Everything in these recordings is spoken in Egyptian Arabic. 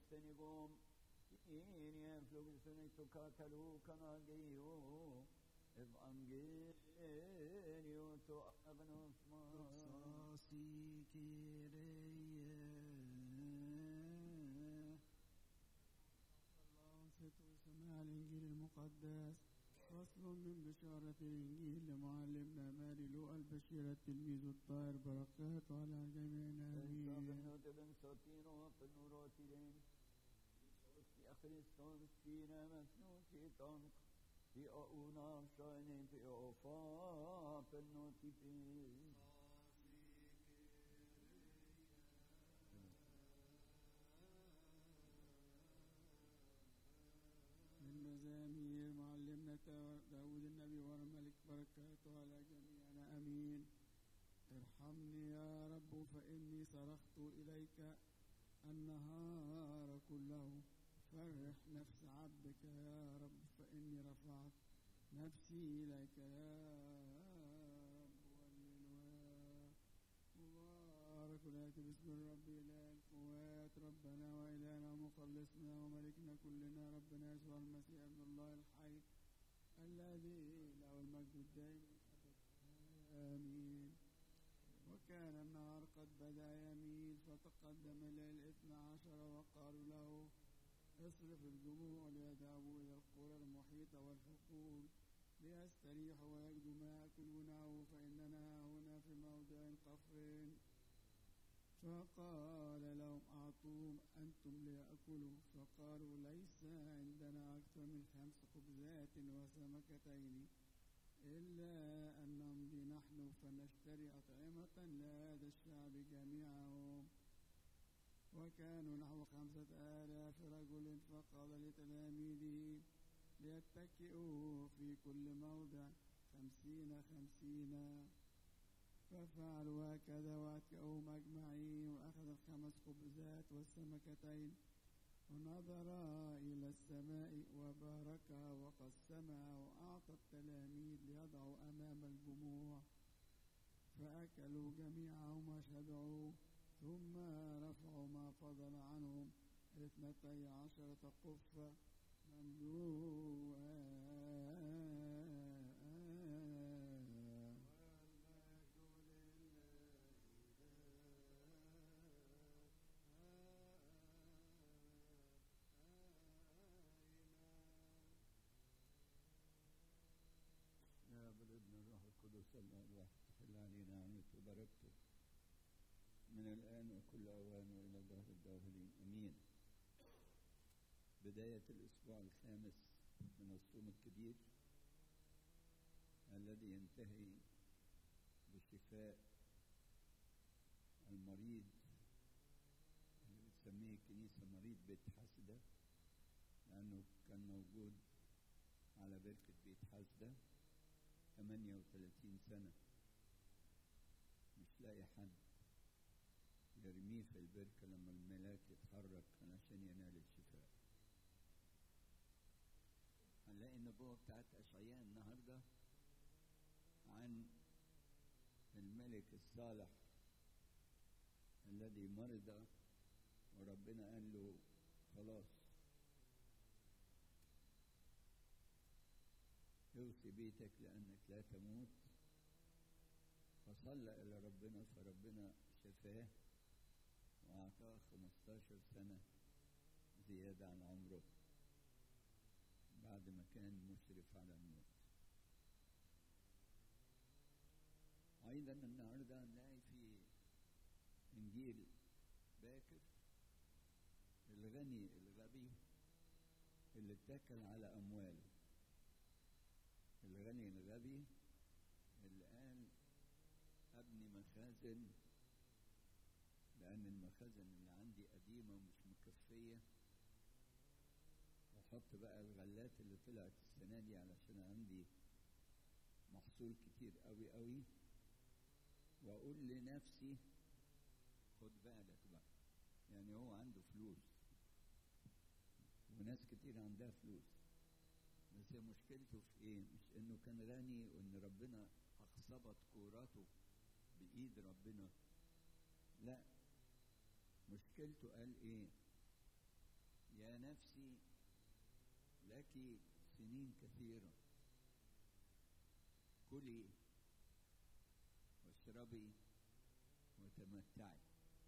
senigom inien flugsunit tukatalu kanageyo evangelio to agnosma قصاصي كيريه الله ستر سماع الإنجيل المقدس فصل من بشارة الإنجيل لمعلمنا ماري لوقا البشير التلميذ الطاهر بركاته على جميعنا آمين Sabbath den sotino penurotiden i Kristus fina masnotiton i una shine i ofa penotipin من مزامير معلمنا تا- داود النبي والملك بركاته على جميعنا أمين ارحمني يا رب فإني صرخت إليك النهار كله فرح نفس عبدك يا رب فإني رفعت نفسي إليك يا رب والمنوى مبارك الآتي باسم الرب إله القوات ربنا وإلهنا ومخلصنا وملكنا كلنا ربنا يسوع المسيح ابن الله الحي الذي له المجد الدائم للأبد. آمين وكان النهار قد بدا يميل فتقدم إلى الاثنى عشر وقالوا له اصرف الجموع ليذهبوا إلى القرى المحيطة والحقول ليستريحوا ويجدوا ما يأكلونه فإننا هنا في موضع قفر فقال لهم أعطوهم أنتم ليأكلوا فقالوا ليس عندنا أكثر من خمس خبزات وسمكتين إلا أن نمضي نحن فنشتري أطعمة لهذا الشعب جميعهم وكانوا نحو خمسة آلاف رجل فقال لتلاميذه ليتكئوا في كل موضع خمسين خمسين ففعلوا هكذا واتكأوا مجمعين وأخذ الخمس خبزات والسمكتين ونظر إلى السماء وباركها وقسمها وأعطى التلاميذ ليضعوا أمام الجموع فأكلوا جميعهم وشبعوا ثم رفعوا ما فضل عنهم اثنتي عشرة قفة مملوءة يا ابن ابن الروح القدس الله الواحد تحل علينا نعمته وبركته من الآن وكل أوان وإلى دهر الداهرين أمين بداية الأسبوع الخامس من الصوم الكبير الذي ينتهي بشفاء المريض اللي بتسميه الكنيسة مريض بيت حسدة لأنه كان موجود على بركة بيت حسدة 38 سنة مش لاقي حد يرميه في البركة لما الملاك يتحرك علشان ينال الشفاء هنلاقي النبوة بتاعت أشعياء النهاردة عن الملك الصالح الذي مرض وربنا قال له خلاص اوصي بيتك لأنك لا تموت فصلى إلى ربنا فربنا شفاه وأعطاه 15 سنة زيادة عن عمره بعد ما كان مشرف على الموت أيضا النهاردة نلاقي في إنجيل باكر الغني الغبي اللي اتكل على أمواله الغني الغبي اللي قال أبني مخازن لأن المخازن اللي عندي قديمة ومش مكفية وأحط بقى الغلات اللي طلعت السنة دي علشان عندي محصول كتير قوي قوي وأقول لنفسي خد بالك بقى يعني هو عنده فلوس وناس كتير عندها فلوس بس هي مشكلته في ايه؟ مش انه كان غني وان ربنا اخصبت كوراته بايد ربنا لا مشكلته قال ايه؟ يا نفسي لك سنين كثيرة كلي واشربي وتمتعي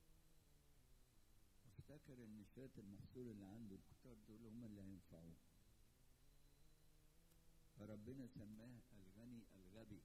افتكر ان شوية المحصول اللي عنده الكتار دول هم اللي هينفعوه فربنا سماه الغني الغبي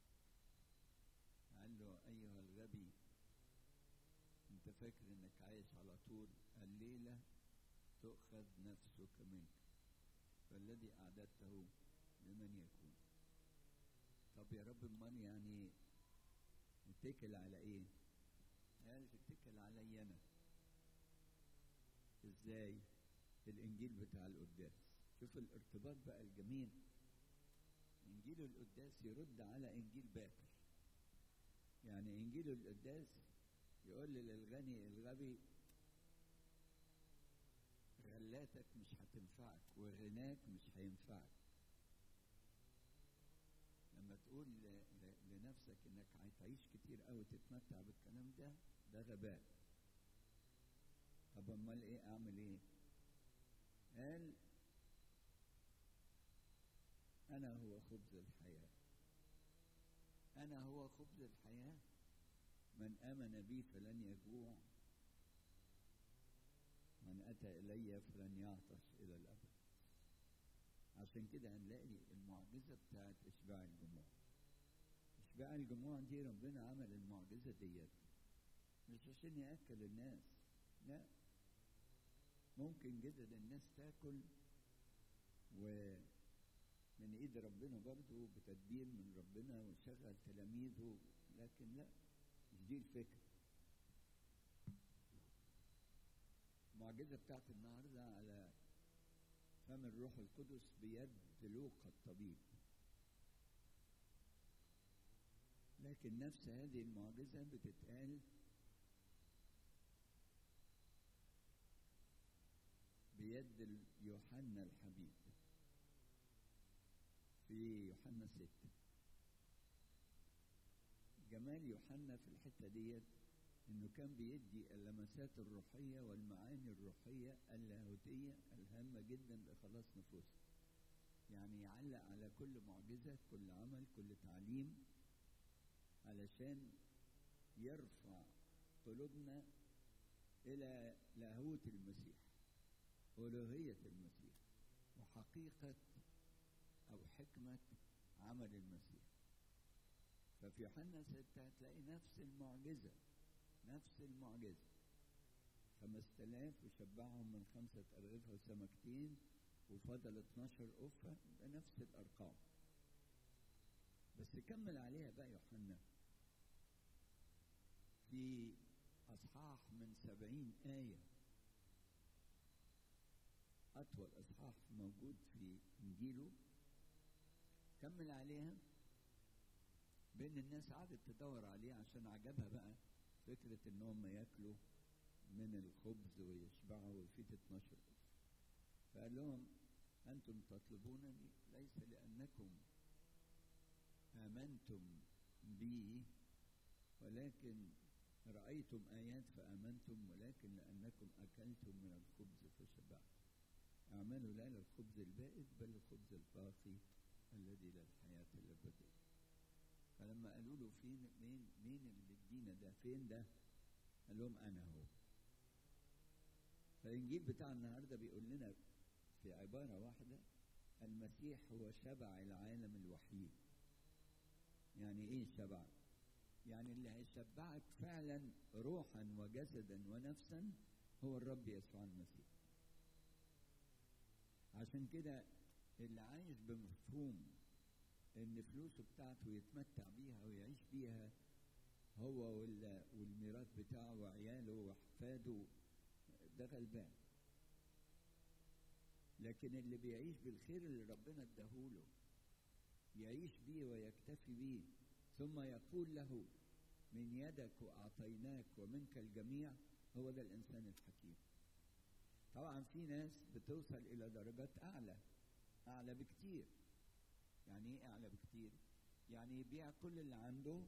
قال له ايها الغبي انت فاكر انك عايش على طول الليلة تؤخذ نفسك منك فالذي أعددته لمن يكون طب يا رب امال يعني نتكل على ايه قال تتكل علي انا ازاي الانجيل بتاع القداس شوف الارتباط بقى الجميل انجيل القداس يرد على انجيل باكر يعني انجيل القداس يقول للغني الغبي غلاتك مش هتنفعك وغناك مش هينفعك لما تقول ل- ل- لنفسك انك هتعيش كتير قوي تتمتع بالكلام ده ده غباء طب امال ايه اعمل ايه قال انا هو خبز الحياه انا هو خبز الحياه من امن بي فلن يجوع من أتى إلي فلن يعطش إلى الأبد عشان كده هنلاقي المعجزة بتاعت إشباع الجموع إشباع الجموع دي ربنا عمل المعجزة ديت مش عشان يأكل الناس لا ممكن جدا الناس تاكل ومن ايد ربنا برضه بتدبير من ربنا وشغل تلاميذه لكن لا مش دي الفكره المعجزة بتاعت النهاردة على فم الروح القدس بيد لوقا الطبيب لكن نفس هذه المعجزة بتتقال بيد ال- يوحنا الحبيب في يوحنا ستة جمال يوحنا في الحتة ديت انه كان بيدي اللمسات الروحية والمعاني الروحية اللاهوتية الهامة جدا لخلاص نفوسنا يعني يعلق على كل معجزة كل عمل كل تعليم علشان يرفع قلوبنا إلى لاهوت المسيح ألوهية المسيح وحقيقة أو حكمة عمل المسيح ففي يوحنا ستة هتلاقي نفس المعجزة نفس المعجزة خمسة آلاف وشبعهم من خمسة أرغفة وسمكتين وفضل 12 أفة بنفس الأرقام بس كمل عليها بقى يوحنا في أصحاح من سبعين آية أطول أصحاح موجود في إنجيله كمل عليها بين الناس قعدت تدور عليه عشان عجبها بقى فكرة إن هم ياكلوا من الخبز ويشبعوا ويفيد 12 ألف فقال لهم أنتم تطلبونني ليس لأنكم آمنتم بي ولكن رأيتم آيات فآمنتم ولكن لأنكم أكلتم من الخبز فشبعتم اعملوا لا للخبز البائد بل الخبز الباقي الذي للحياة الأبدية فلما قالوا له فين مين مين اللي ادينا ده فين ده قال لهم انا هو فالانجيل بتاع النهارده بيقول لنا في عباره واحده المسيح هو شبع العالم الوحيد يعني ايه شبع يعني اللي هيشبعك فعلا روحا وجسدا ونفسا هو الرب يسوع المسيح عشان كده اللي عايش بمفهوم ان فلوسه بتاعته يتمتع بيها ويعيش بيها هو وال- والميراث بتاعه وعياله واحفاده ده غلبان لكن اللي بيعيش بالخير اللي ربنا اداهوله يعيش بيه ويكتفي بيه ثم يقول له من يدك واعطيناك ومنك الجميع هو ده الانسان الحكيم طبعا في ناس بتوصل الى درجات اعلى اعلى بكتير يعني ايه اعلى بكتير يعني يبيع كل اللي عنده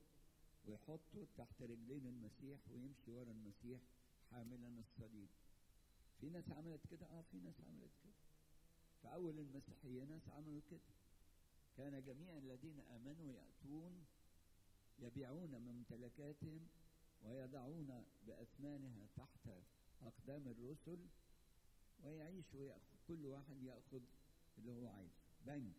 ويحطه تحت رجلين المسيح ويمشي ورا المسيح حاملا الصليب في في ناس عملت كده اه في ناس عملت كده في اول المسيحيه ناس عملوا كده كان جميع الذين امنوا ياتون يبيعون ممتلكاتهم ويضعون باثمانها تحت اقدام الرسل ويعيشوا ويأخذ كل واحد ياخذ اللي هو عايزه بنك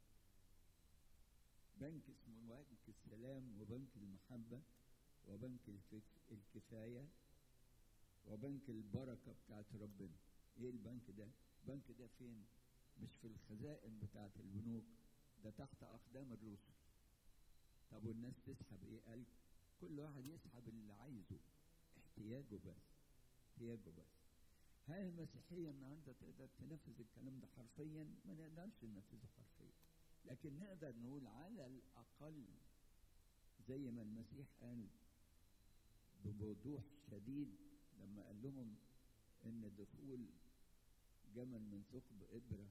بنك اسمه بنك السلام وبنك المحبه وبنك الفك- الكفايه وبنك البركه بتاعت ربنا ايه البنك ده البنك ده فين مش في الخزائن بتاعت البنوك ده تحت اقدام الرسل طب والناس تسحب ايه قال كل واحد يسحب اللي عايزه احتياجه بس احتياجه بس هل المسيحية النهاردة تقدر تنفذ الكلام ده حرفيا؟ ما نقدرش ننفذه حرفيا لكن نقدر نقول على الأقل زي ما المسيح قال بوضوح شديد لما قال لهم إن دخول جمل من ثقب إبرة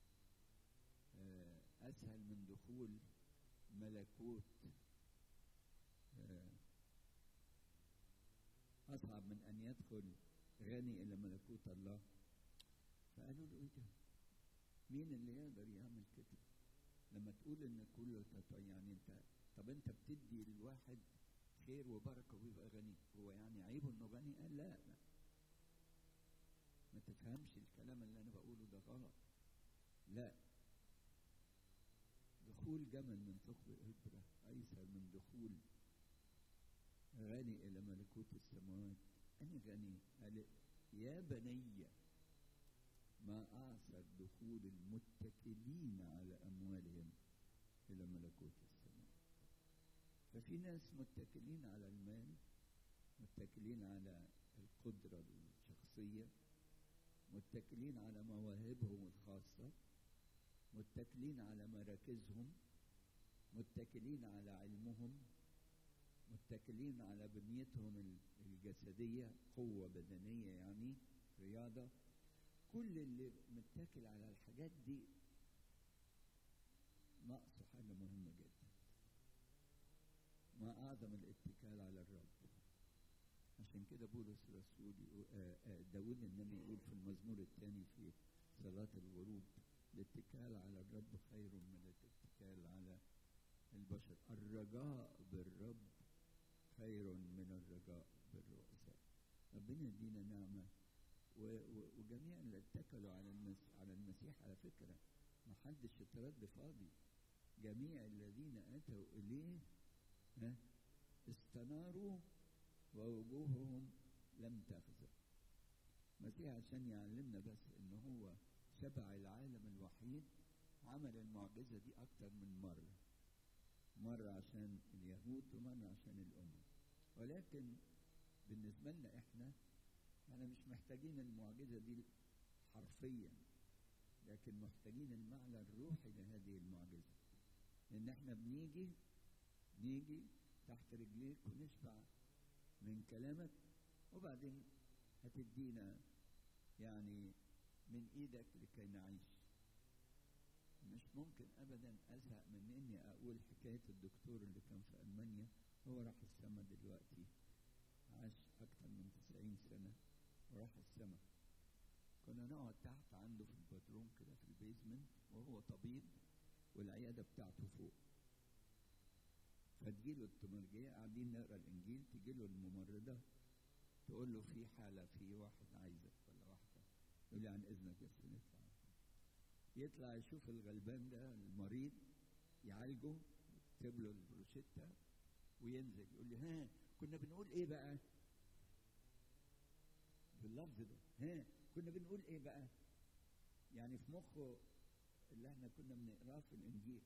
آه، أسهل من دخول ملكوت آه، أصعب من أن يدخل غني إلى ملكوت الله فقالوا له إيه ده؟ مين اللي يقدر يعمل كده؟ لما تقول إن كله تط- يعني أنت طب أنت بتدي للواحد خير وبركة ويبقى غني هو يعني عيبه إنه غني؟ قال لا لا ما تفهمش الكلام اللي أنا بقوله ده غلط لا دخول جمل من ثقب إبرة أيسر من دخول غني إلى ملكوت السماوات أنا غني قال يا بني ما أعسر دخول المتكلين على أموالهم إلى ملكوت السماء ففي ناس متكلين على المال متكلين على القدرة الشخصية متكلين على مواهبهم الخاصة متكلين على مراكزهم متكلين على علمهم متكلين على بنيتهم ال- الجسدية قوة بدنية يعني رياضة كل اللي متكل على الحاجات دي ناقصه حاجة مهمة جدا ما أعظم الاتكال على الرب عشان كده بولس الرسول يقول- آه، آه، داود النبي يقول في المزمور الثاني في صلاة الغروب الاتكال على الرب خير من الاتكال على البشر الرجاء بالرب خير من الرجاء بالرؤساء ربنا يدينا نعمة و- و- وجميع اللي اتكلوا على المس على المسيح على فكرة ما حدش اترد فاضي جميع الذين أتوا إليه ها، استناروا ووجوههم لم تخزى المسيح عشان يعلمنا بس ان هو شبع العالم الوحيد عمل المعجزة دي أكتر من مرة مرة عشان اليهود ومرة عشان الأمم ولكن بالنسبة لنا إحنا احنا مش محتاجين المعجزة دي حرفيا لكن محتاجين المعنى الروحي لهذه المعجزة لأن احنا بنيجي نيجي تحت رجليك ونشبع من كلامك وبعدين هتدينا يعني من ايدك لكي نعيش مش ممكن ابدا ازهق من اني اقول حكايه الدكتور اللي كان في المانيا هو راح السما دلوقتي عاش اكتر من 90 سنه وراح السما كنا نقعد تحت عنده في البدروم كده في البيزمنت وهو طبيب والعياده بتاعته فوق فتجيله التمرجية قاعدين نقرا الانجيل تجيله الممرضه تقول له في حاله في واحد عايزك ولا واحده يقول لي عن اذنك بس نطلع يطلع يشوف الغلبان ده المريض يعالجه يكتب له البروشيتا وينزل يقول لي ها كنا بنقول ايه بقى باللفظ ده ها كنا بنقول ايه بقى يعني في مخه اللي احنا كنا بنقراه في الانجيل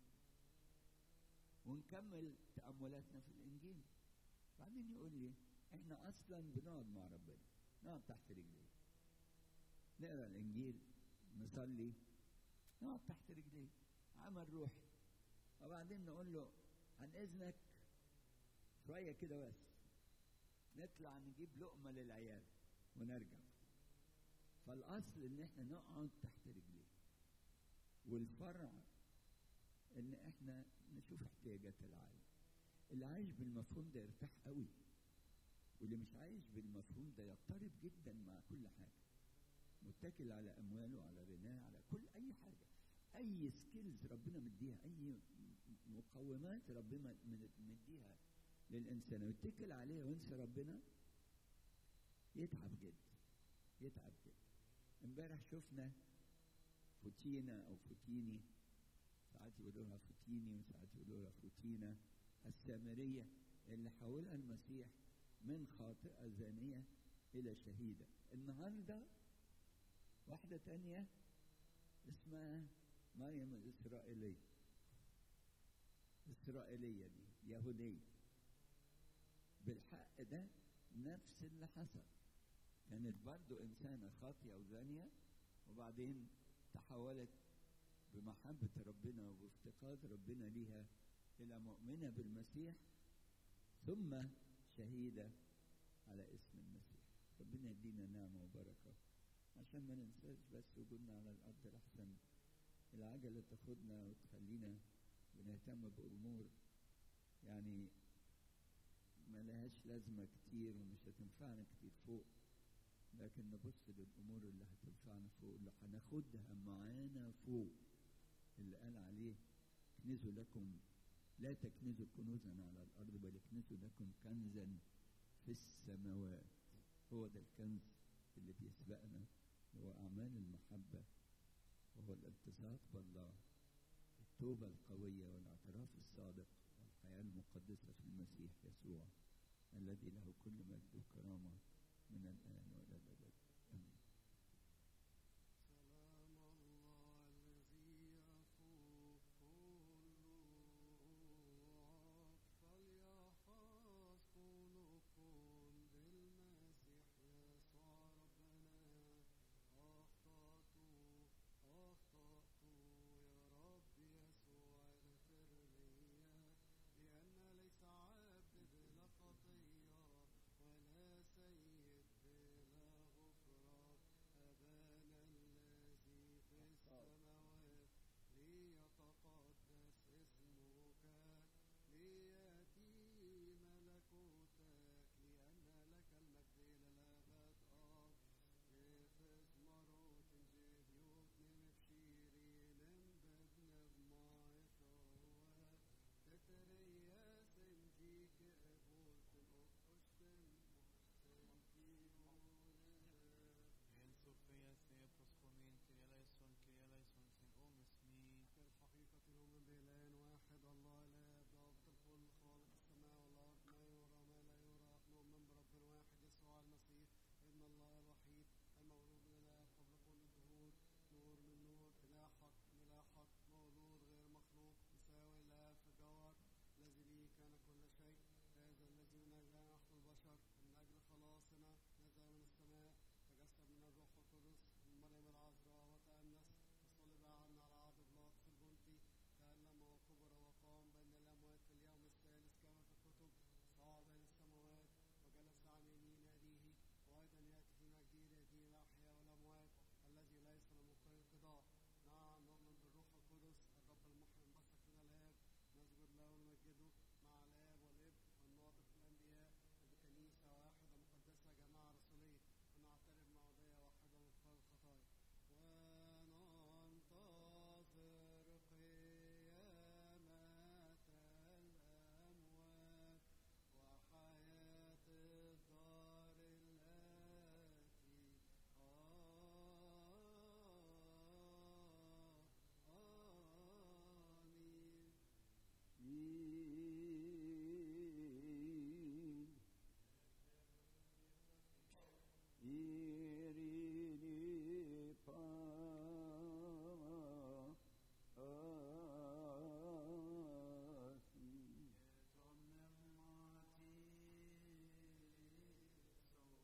ونكمل تأملاتنا في الإنجيل بعدين يقول لي إحنا أصلا بنقعد مع ربنا نقعد تحت رجليه نقرا الإنجيل نصلي نقعد تحت رجليه عمل روحي وبعدين نقول له عن إذنك شوية كده بس نطلع نجيب لقمة للعيال ونرجع فالأصل إن إحنا نقعد تحت رجليه والفرع ان احنا نشوف احتياجات العالم اللي عايش بالمفهوم ده يرتاح قوي واللي مش عايش بالمفهوم ده يضطرب جدا مع كل حاجه يتكل على امواله على غناه على كل اي حاجه اي سكيلز ربنا مديها اي مقومات ربنا مديها للانسان ويتكل عليها وينسى ربنا يتعب جدا يتعب جدا امبارح شفنا فوتينا او فوتيني ساعات يقولوا لها فوتيني وساعات يقولوا لها فوتينا السامريه اللي حولها المسيح من خاطئه زانيه الى شهيده النهارده واحده تانية اسمها مريم الاسرائيليه الاسرائيليه دي يهوديه بالحق ده نفس اللي حصل كانت برضو إنسانة خاطية وزانية وبعدين تحولت بمحبة ربنا وبافتقاد ربنا ليها إلى مؤمنة بالمسيح ثم شهيدة على اسم المسيح ربنا يدينا نعمة وبركة عشان ما ننساش بس وجودنا على الأرض الأحسن العجلة تاخدنا وتخلينا بنهتم بأمور يعني ما لهاش لازمة كتير ومش هتنفعنا كتير فوق لكن نبص للأمور اللي هتنفعنا فوق اللي هناخدها معانا فوق اللي قال عليه اكنزوا لكم لا تكنزوا كنوزا على الأرض بل اكنزوا لكم كنزا في السماوات هو ده الكنز اللي بيسبقنا هو أعمال المحبة وهو الالتصاق بالله التوبة القوية والاعتراف الصادق والحياة المقدسة في المسيح يسوع الذي له كل مجد وكرامة من الآن وإلى الأبد